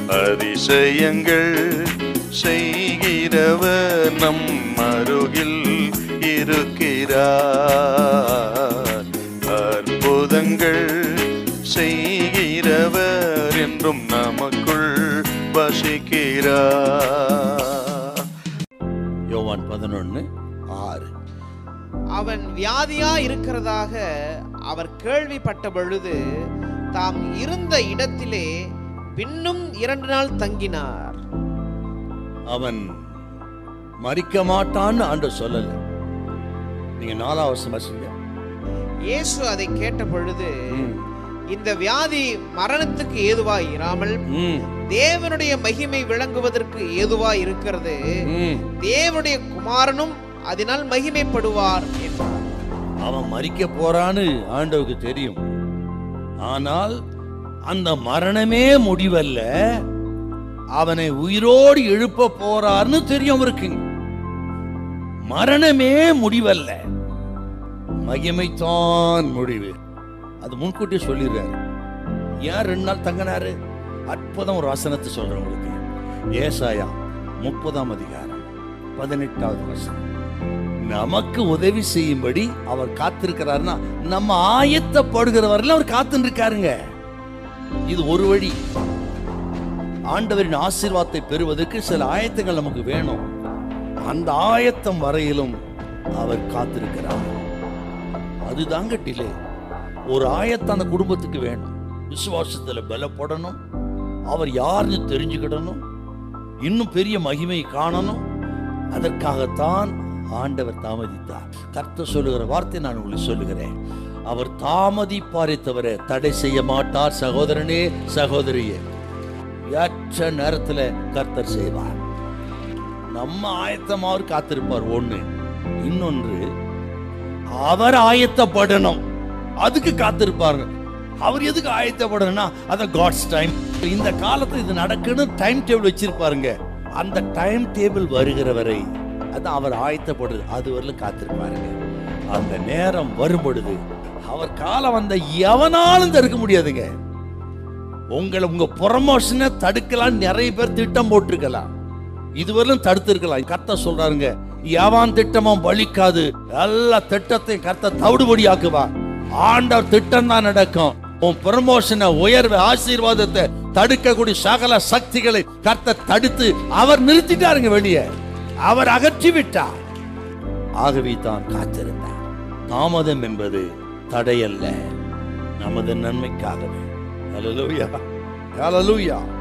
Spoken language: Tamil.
அதிசயங்கள் செய்கிறவர் நம் அருகில் இருக்கிறார் அற்புதங்கள் செய்கிறவர் என்றும் நமக்குள் வசிக்கிறார் யோவான் பதினொன்னு ஆறு அவன் வியாதியா இருக்கிறதாக அவர் கேள்விப்பட்ட பொழுது தாம் இருந்த இடத்திலே பின்னும் இரண்டு நாள் தங்கினார் அவன் மறிக்க மாட்டான்னு ஆண்டு சொல்லல நீங்க நாலாவது வருஷம் வாசிங்க இயேசு அதை கேட்ட பொழுது ம். இந்த வியாதி மரணத்துக்கு ஏதுவாய் இராமல் ம், தேவனுடைய மகிமை விளங்குவதற்கு ஏதுவாய் இருக்கிறது ம். தேவனுடைய குமாரனும் அதனால் மகிமைப்படுவார் என்றார் அவன் மறிக்க போறான்னு ஆண்டவருக்கு தெரியும் ஆனால் அந்த மரணமே முடிவல்ல அவனை உயிரோடு எழுப்ப போறார்னு தெரியும் அவருக்கு மரணமே முடிவல்ல மகிமைத்தான் முடிவு அது முன்கூட்டியே சொல்லிடுறாரு ஏன் ரெண்டு நாள் தங்கினாரு அற்புதம் ஒரு வசனத்தை சொல்றேன் உங்களுக்கு ஏசாயா முப்பதாம் அதிகாரம் பதினெட்டாவது வசனம் நமக்கு உதவி செய்யும்படி அவர் காத்திருக்கிறாருன்னா நம்ம ஆயத்தப்படுகிற வரையிலும் அவர் காத்துன்னு இருக்காருங்க இது ஒரு வழி ஆண்டவரின் ஆசீர்வாதத்தை பெறுவதற்கு சில ஆயத்தங்கள் நமக்கு வேணும் அந்த ஆயத்தம் வரையிலும் அவர் காத்திருக்கிறார் அதுதாங்க டிலே ஒரு ஆயத்தம் அந்த குடும்பத்துக்கு வேணும் விசுவாசத்துல பலப்படணும் அவர் யாருன்னு தெரிஞ்சுக்கிடணும் இன்னும் பெரிய மகிமை காணணும் அதற்காகத்தான் ஆண்டவர் தாமதித்தார் கர்த்தர் சொல்லுகிற வார்த்தை நான் உங்களுக்கு சொல்லுகிறேன் அவர் தாமதிப்பாரே தவிர தடை செய்ய மாட்டார் சகோதரனே சகோதரியே ஏற்ற நேரத்துல கர்த்தர் செய்வார் நம்ம ஆயத்தமாக காத்திருப்பார் ஒண்ணு இன்னொன்று அவர் ஆயத்தப்படணும் அதுக்கு காத்திருப்பாருங்க அவர் எதுக்கு ஆயத்தப்படணும்னா அதான் காட்ஸ் டைம் இந்த காலத்துல இது நடக்கணும் டைம் டேபிள் வச்சிருப்பாருங்க அந்த டைம் டேபிள் வருகிற வரை அதான் அவர் ஆயத்தப்படுது அது வரலும் காத்திருப்பாருங்க அந்த நேரம் வரும் பொழுது அவர் காலம் வந்த எவனாலும் தடுக்க முடியாதுங்க உங்களை உங்க ப்ரமோஷனை தடுக்கலாம் நிறைய பேர் திட்டம் போட்டிருக்கலாம் இதுவரையிலும் தடுத்திருக்கலாம் கர்த்தர் சொல்றாருங்க எவன் திட்டமும் பலிக்காது எல்லா திட்டத்தையும் கர்த்தர் தவிடுபடி ஆக்குவா ஆண்டவர் திட்டம் தான் நடக்கும் உன் ப்ரமோஷனை உயர்வு ஆசீர்வாதத்தை தடுக்கக்கூடிய சகல சக்திகளை கர்த்தர் தடுத்து அவர் நிறுத்திட்டாருங்க வெளியே அவர் அகற்றி விட்டார் ஆகவே தான் காத்திருந்தார் தாமதம் என்பது தடையல்ல நமது நன்மைக்காகவே ஹalleluya ஹalleluya